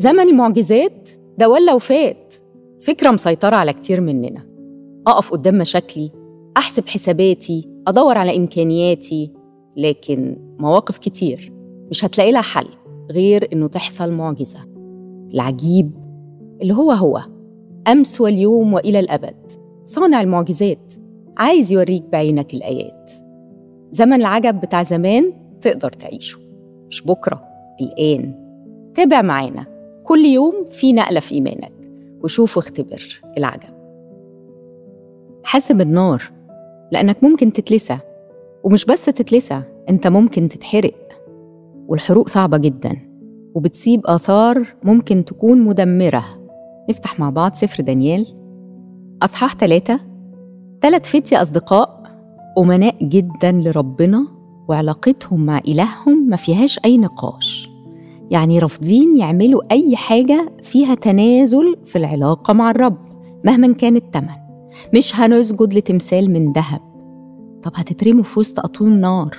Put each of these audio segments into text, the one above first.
زمن المعجزات ده ولا وفات فكرة مسيطرة على كتير مننا أقف قدام مشاكلي أحسب حساباتي أدور على إمكانياتي لكن مواقف كتير مش هتلاقي لها حل غير إنه تحصل معجزة العجيب اللي هو هو أمس واليوم وإلى الأبد صانع المعجزات عايز يوريك بعينك الآيات زمن العجب بتاع زمان تقدر تعيشه مش بكرة الآن تابع معانا كل يوم في نقلة في إيمانك وشوف واختبر العجب حاسب النار لأنك ممكن تتلسع ومش بس تتلسع أنت ممكن تتحرق والحروق صعبة جدا وبتسيب آثار ممكن تكون مدمرة نفتح مع بعض سفر دانيال أصحاح ثلاثة ثلاث فتية أصدقاء أمناء جدا لربنا وعلاقتهم مع إلههم ما فيهاش أي نقاش يعني رافضين يعملوا أي حاجة فيها تنازل في العلاقة مع الرب مهما كان التمن مش هنسجد لتمثال من ذهب طب هتترموا في وسط أطون نار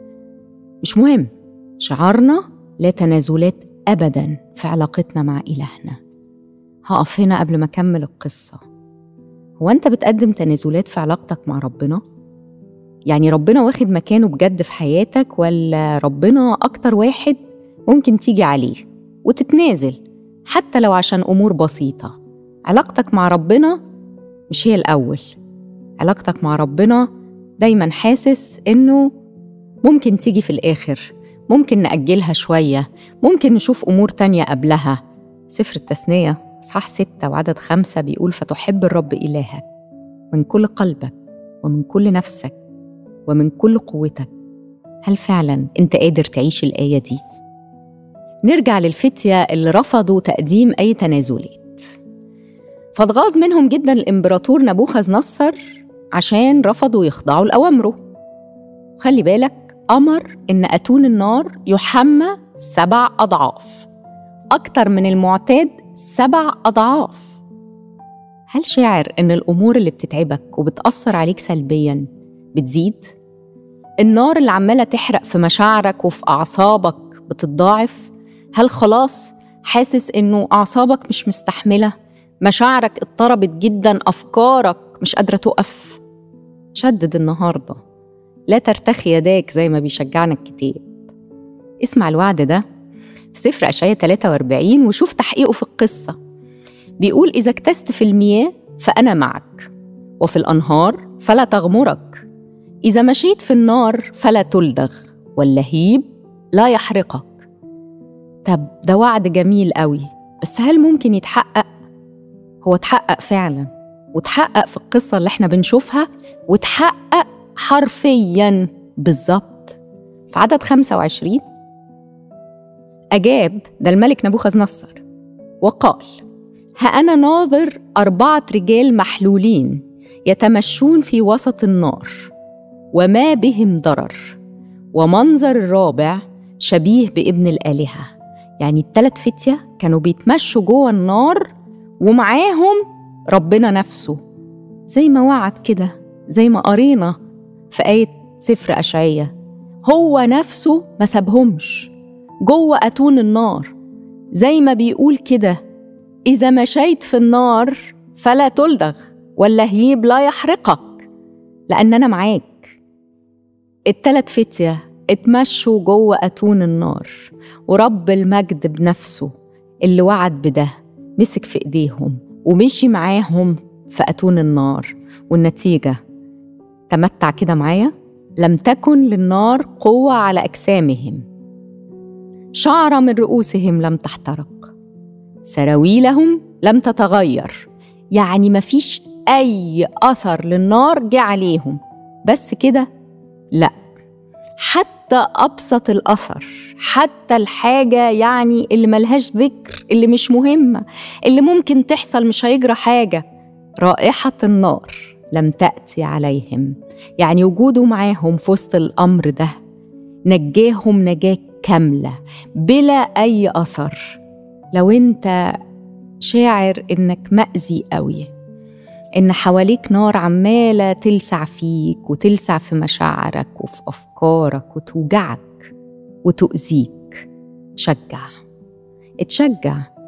مش مهم شعارنا لا تنازلات أبدا في علاقتنا مع إلهنا هقف هنا قبل ما أكمل القصة هو أنت بتقدم تنازلات في علاقتك مع ربنا؟ يعني ربنا واخد مكانه بجد في حياتك ولا ربنا أكتر واحد ممكن تيجي عليه وتتنازل حتى لو عشان أمور بسيطة علاقتك مع ربنا مش هي الأول علاقتك مع ربنا دايما حاسس إنه ممكن تيجي في الآخر ممكن نأجلها شوية ممكن نشوف أمور تانية قبلها سفر التثنية صح ستة وعدد خمسة بيقول فتحب الرب إلهك من كل قلبك ومن كل نفسك ومن كل قوتك هل فعلا أنت قادر تعيش الآية دي؟ نرجع للفتية اللي رفضوا تقديم أي تنازلات فاتغاظ منهم جدا الإمبراطور نبوخذ نصر عشان رفضوا يخضعوا لأوامره خلي بالك أمر إن أتون النار يحمى سبع أضعاف أكتر من المعتاد سبع أضعاف هل شاعر إن الأمور اللي بتتعبك وبتأثر عليك سلبياً بتزيد؟ النار اللي عمالة تحرق في مشاعرك وفي أعصابك بتتضاعف؟ هل خلاص حاسس إنه أعصابك مش مستحملة؟ مشاعرك اضطربت جدا أفكارك مش قادرة تقف؟ شدد النهارده لا ترتخي يداك زي ما بيشجعنا الكتاب اسمع الوعد ده في سفر أشعية 43 وشوف تحقيقه في القصة بيقول إذا اكتست في المياه فأنا معك وفي الأنهار فلا تغمرك إذا مشيت في النار فلا تلدغ واللهيب لا يحرقك طب ده وعد جميل قوي بس هل ممكن يتحقق؟ هو اتحقق فعلا وتحقق في القصة اللي احنا بنشوفها وتحقق حرفيا بالظبط في عدد 25 أجاب ده الملك نبوخذ نصر وقال ها أنا ناظر أربعة رجال محلولين يتمشون في وسط النار وما بهم ضرر ومنظر الرابع شبيه بابن الآلهة يعني التلات فتية كانوا بيتمشوا جوه النار ومعاهم ربنا نفسه زي ما وعد كده زي ما قرينا في آية سفر أشعية هو نفسه ما سابهمش جوه أتون النار زي ما بيقول كده إذا مشيت في النار فلا تلدغ واللهيب لا يحرقك لأن أنا معاك التلات فتية اتمشوا جوه أتون النار ورب المجد بنفسه اللي وعد بده مسك في إيديهم ومشي معاهم في أتون النار والنتيجة تمتع كده معايا لم تكن للنار قوة على أجسامهم شعرة من رؤوسهم لم تحترق سراويلهم لم تتغير يعني مفيش أي أثر للنار جه عليهم بس كده لأ حتى أبسط الأثر حتى الحاجة يعني اللي ملهاش ذكر اللي مش مهمة اللي ممكن تحصل مش هيجرى حاجة رائحة النار لم تأتي عليهم يعني وجوده معاهم في وسط الأمر ده نجاهم نجاة كاملة بلا أي أثر لو أنت شاعر إنك مأذي قوي إن حواليك نار عمالة تلسع فيك وتلسع في مشاعرك وفي أفكارك وتوجعك وتؤذيك تشجع اتشجع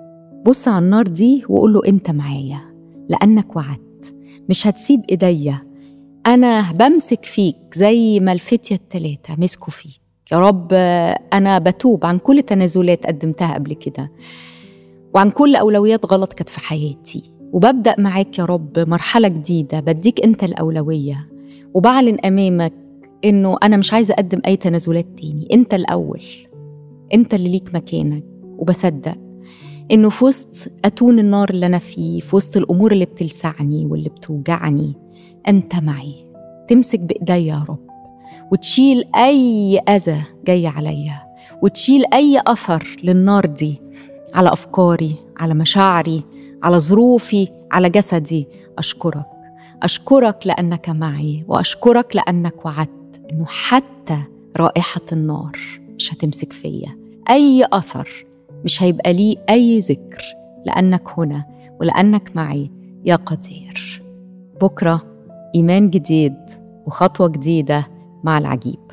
بص على النار دي وقول له أنت معايا لأنك وعدت مش هتسيب إيديا أنا بمسك فيك زي ما الفتية التلاتة مسكوا فيك يا رب أنا بتوب عن كل تنازلات قدمتها قبل كده وعن كل أولويات غلط كانت في حياتي وببدأ معاك يا رب مرحلة جديدة بديك أنت الأولوية وبعلن أمامك إنه أنا مش عايزة أقدم أي تنازلات تاني أنت الأول أنت اللي ليك مكانك وبصدق إنه في وسط أتون النار اللي أنا فيه في وسط الأمور اللي بتلسعني واللي بتوجعني أنت معي تمسك بإيديا يا رب وتشيل أي أذى جاي عليا وتشيل أي أثر للنار دي على أفكاري على مشاعري على ظروفي على جسدي أشكرك أشكرك لأنك معي وأشكرك لأنك وعدت إنه حتى رائحة النار مش هتمسك فيا أي أثر مش هيبقى لي أي ذكر لأنك هنا ولأنك معي يا قدير بكرة إيمان جديد وخطوة جديدة مع العجيب